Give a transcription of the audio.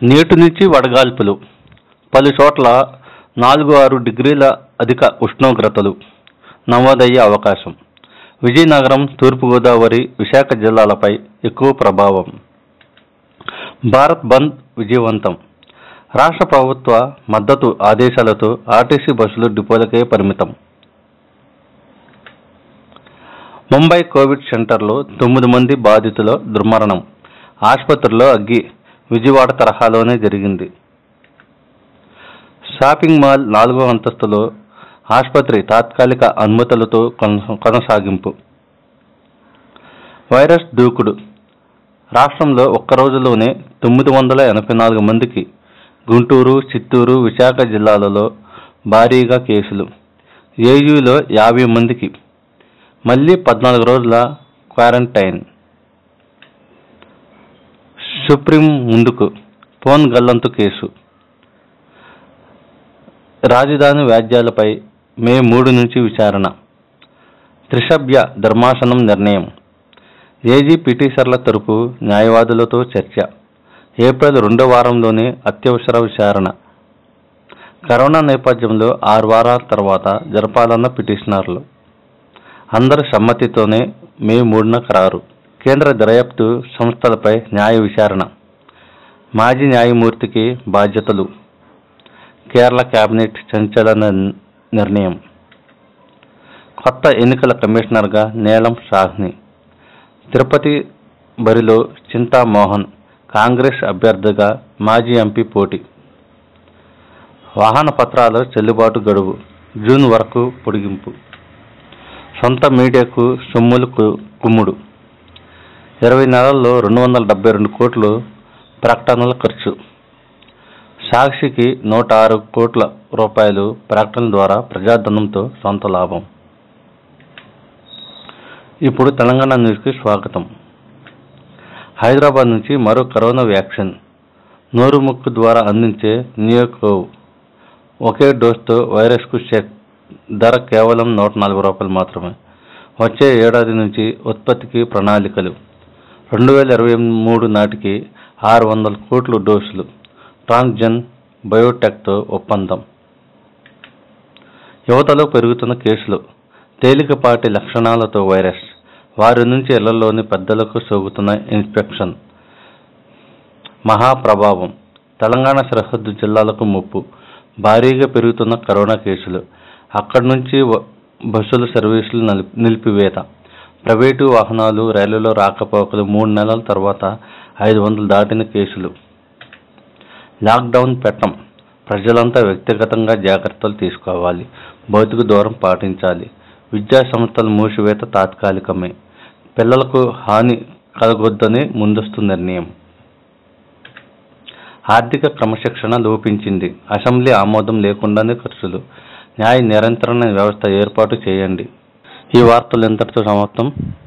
నేటి నుంచి వడగాల్పులు పలు చోట్ల నాలుగు ఆరు డిగ్రీల అధిక ఉష్ణోగ్రతలు నమోదయ్యే అవకాశం విజయనగరం తూర్పుగోదావరి విశాఖ జిల్లాలపై ఎక్కువ ప్రభావం భారత్ బంద్ విజయవంతం రాష్ట్ర ప్రభుత్వ మద్దతు ఆదేశాలతో ఆర్టీసీ బస్సులు డిపోలకే పరిమితం ముంబై కోవిడ్ సెంటర్లో తొమ్మిది మంది బాధితుల దుర్మరణం ఆసుపత్రిలో అగ్గి విజయవాడ తరహాలోనే జరిగింది షాపింగ్ మాల్ నాలుగో అంతస్తులో ఆసుపత్రి తాత్కాలిక అనుమతులతో కొన- కొనసాగింపు వైరస్ దూకుడు రాష్ట్రంలో ఒక్క రోజులోనే తొమ్మిది వందల ఎనభై నాలుగు మందికి గుంటూరు చిత్తూరు విశాఖ జిల్లాలలో భారీగా కేసులు ఏయూలో యాభై మందికి మళ్ళీ పద్నాలుగు రోజుల క్వారంటైన్ సుప్రీం ముందుకు ఫోన్ గల్లంతు కేసు రాజధాని వ్యాజ్యాలపై మే మూడు నుంచి విచారణ త్రిసభ్య ధర్మాసనం నిర్ణయం ఏజీ పిటిషనర్ల తరపు న్యాయవాదులతో చర్చ ఏప్రిల్ రెండో వారంలోనే అత్యవసర విచారణ కరోనా నేపథ్యంలో ఆరు వారాల తర్వాత జరపాలన్న పిటిషనర్లు అందరి సమ్మతితోనే మే మూడున ఖరారు కేంద్ర దర్యాప్తు సంస్థలపై న్యాయ విచారణ మాజీ న్యాయమూర్తికి బాధ్యతలు కేరళ కేబినెట్ సంచలన నిర్ణయం కొత్త ఎన్నికల కమిషనర్గా నీలం సాహ్ని తిరుపతి బరిలో చింతామోహన్ కాంగ్రెస్ అభ్యర్థిగా మాజీ ఎంపీ పోటీ వాహన పత్రాల చెల్లుబాటు గడువు జూన్ వరకు పొడిగింపు సొంత మీడియాకు సొమ్ములు కు- కుమ్ముడు ఇరవై నెలల్లో రెండు వందల డెబ్బై రెండు కోట్లు ప్రకటనల ఖర్చు సాక్షికి నూట ఆరు కోట్ల రూపాయలు ప్రకటన ద్వారా ప్రజాధనంతో సొంత లాభం ఇప్పుడు తెలంగాణ న్యూస్కి స్వాగతం హైదరాబాద్ నుంచి మరో కరోనా వ్యాక్సిన్ నోరు ముక్కు ద్వారా అందించే నియోకోవ్ ఒకే డోస్తో వైరస్కు చెక్ ధర కేవలం నూట నలభై రూపాయలు మాత్రమే వచ్చే ఏడాది నుంచి ఉత్పత్తికి ప్రణాళికలు రెండు వేల ఇరవై మూడు నాటికి ఆరు వందల కోట్ల డోసులు ట్రాన్స్జెన్ బయోటెక్తో ఒప్పందం యువతలో పెరుగుతున్న కేసులు తేలికపాటి లక్షణాలతో వైరస్ వారి నుంచి ఇళ్లలోని పెద్దలకు సోకుతున్న ఇన్ఫెక్షన్ మహాప్రభావం తెలంగాణ సరిహద్దు జిల్లాలకు ముప్పు భారీగా పెరుగుతున్న కరోనా కేసులు అక్కడి నుంచి వ- బస్సుల సర్వీసులు నిలిపి- నిలిపివేత ప్రైవేటు వాహనాలు రైళ్లలో రాకపోకలు మూడు నెలల తర్వాత ఐదు వందలు దాటిన కేసులు లాక్డౌన్ పెట్టం ప్రజలంతా వ్యక్తిగతంగా జాగ్రత్తలు తీసుకోవాలి భౌతిక దూరం పాటించాలి విద్యా సంస్థల మూసివేత తాత్కాలికమే పిల్లలకు హాని కలగొద్దని ముందస్తు నిర్ణయం ఆర్థిక క్రమశిక్షణ లోపించింది అసెంబ్లీ ఆమోదం లేకుండానే ఖర్చులు న్యాయ నిరంతరణ వ్యవస్థ ఏర్పాటు చేయండి ఈ వార్తలు ఎంతటితో సమాప్తం